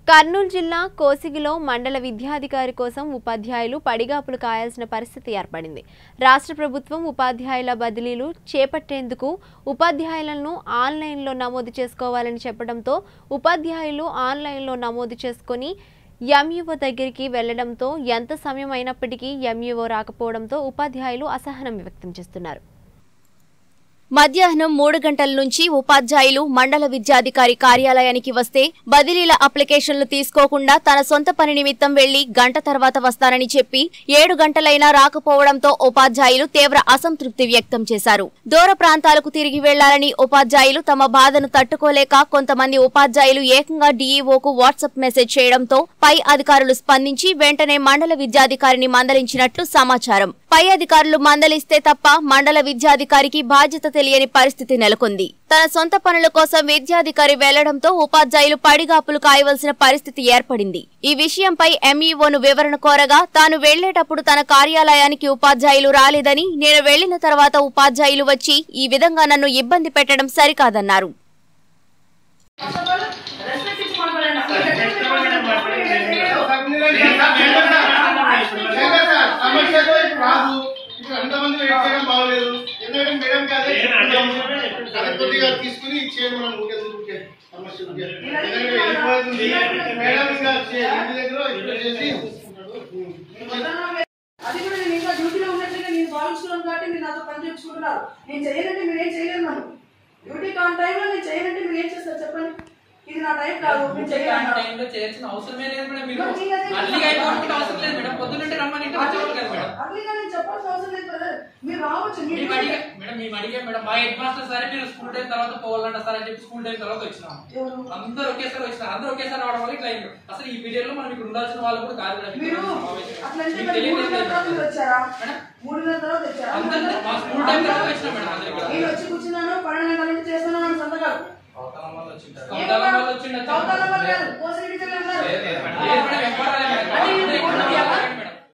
కర్నూలు జిల్లా కోసిగిలో మండల విద్యాధికారి కోసం ఉపాధ్యాయులు పడిగాపులు కాయాల్సిన పరిస్థితి ఏర్పడింది రాష్ట్ర ప్రభుత్వం ఉపాధ్యాయుల బదిలీలు చేపట్టేందుకు ఉపాధ్యాయులను ఆన్లైన్లో నమోదు చేసుకోవాలని చెప్పడంతో ఉపాధ్యాయులు ఆన్లైన్లో నమోదు చేసుకొని ఎంఈఓ దగ్గరికి వెళ్లడంతో ఎంత సమయం అయినప్పటికీ ఎంఈఓ రాకపోవడంతో ఉపాధ్యాయులు అసహనం వ్యక్తం చేస్తున్నారు మధ్యాహ్నం మూడు గంటల నుంచి ఉపాధ్యాయులు మండల విద్యాధికారి కార్యాలయానికి వస్తే బదిలీల అప్లికేషన్లు తీసుకోకుండా తన సొంత పని నిమిత్తం వెళ్లి గంట తర్వాత వస్తానని చెప్పి ఏడు గంటలైనా రాకపోవడంతో ఉపాధ్యాయులు తీవ్ర అసంతృప్తి వ్యక్తం చేశారు దూర ప్రాంతాలకు తిరిగి వెళ్లాలని ఉపాధ్యాయులు తమ బాధను తట్టుకోలేక కొంతమంది ఉపాధ్యాయులు ఏకంగా డీఈఓకు వాట్సాప్ మెసేజ్ చేయడంతో పై అధికారులు స్పందించి వెంటనే మండల విద్యాధికారిని మందలించినట్లు సమాచారం పై అధికారులు మందలిస్తే తప్ప మండల విద్యాధికారికి బాధ్యత తెలియని పరిస్థితి నెలకొంది తన సొంత పనుల కోసం విద్యాధికారి వెళ్లడంతో ఉపాధ్యాయులు పడిగాపులు కాయవలసిన పరిస్థితి ఏర్పడింది ఈ విషయంపై ఎంఈఓను వివరణ కోరగా తాను వెళ్లేటప్పుడు తన కార్యాలయానికి ఉపాధ్యాయులు రాలేదని నేను వెళ్లిన తర్వాత ఉపాధ్యాయులు వచ్చి ఈ విధంగా నన్ను ఇబ్బంది పెట్టడం సరికాదన్నారు సమస్యతో ఇప్పుడు రాదు ఇప్పుడు అంతమంది వెయిట్ చేయడం బాగలేదు ఎందుకంటే మేడం కాదే అది కొద్దిగా తీసుకుని ఇచ్చేయండి మనం ఊరికే ఊరికే సమస్య ఊరికే. ఎందుకంటే వెళ్ళిపోతుంది మేడం ఇంకా చే- ఇంటి దగ్గర ఇప్పుడు చేసి అది కూడా నేను ఇంకా డ్యూటీలో ఉన్నట్లుగా నేను భావించుకున్నాను కాబట్టి మీరు నాతో పని చేయించుకుంటున్నారు నేను చేయనంటే మీరు ఏం చేయలేరు నన్ను డ్యూటీ కాన్ టైంలో నేను చేయనంటే మీరు ఏం చేస్తారు చెప్పండి ఇది నా టైం కాదు నేను చేయను టైంలో చేయాల్సిన అవసరమే లేదు మేడం మీరు మరి నేను అదే అర్లీగా అయిపోవడానికి అవసరం లేదు మేడం పొద్దున్నంటే రమ్మని ఇంటికి వచ్చేవాళ్ళు కదా మేడం అట్లీగా నేను చెప్పాల్సిన అవసరం లేదు బ్రదర్ మీరు రావచ్చు మీరు మేము అడిగా మేడం మేము అడిగాం మేడం మా హెడ్ మాస్టర్ సరే మీరు స్కూల్ టైం తర్వాత పోవాలంట సార్ అని చెప్పి స్కూల్ టైం తర్వాత వచ్చినాం ఎవరు? అందరూ ఒకేసారి వచ్చినారు అందరూ ఒకేసారి రావడం వల్ల ఇట్లా అయింది అసలు ఈ పీరియడ్ లో మనం ఇక్కడ ఉండాల్సిన వాళ్ళు కూడా కాదు మేడం మీరు ఇక్కడ సమావేశం. అట్లంటే మీకు మరి తెలియదు మూడు గంటల తర్వాత మీరు వచ్చారా మేడం మూడున్నర తర్వాత వచ్చారా అందరూ మా స్కూల్ టైం తర్వాత వచ్చినాం మేడం అందరూ ఇక్కడ నేను వచ్చి కూర్చున్నాను పన్నెండు గంటల నుంచి చేస్తున్నాను సంతకాలు కౌతాలం వాళ్ళు వచ్చింటారు. ఏం కౌతాలం వాళ్ళు కాదు. వచ్చిండొచ్చు. కౌతాలం వాళ్ళు కాదు.